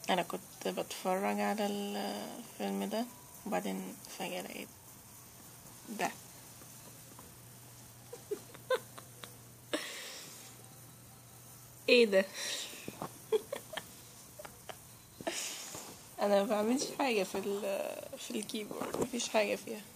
انا كنت بتفرج على الفيلم ده وبعدين فجأة لقيت ده ايه ده انا ما بعملش حاجة في ال في الكيبورد مفيش حاجة فيها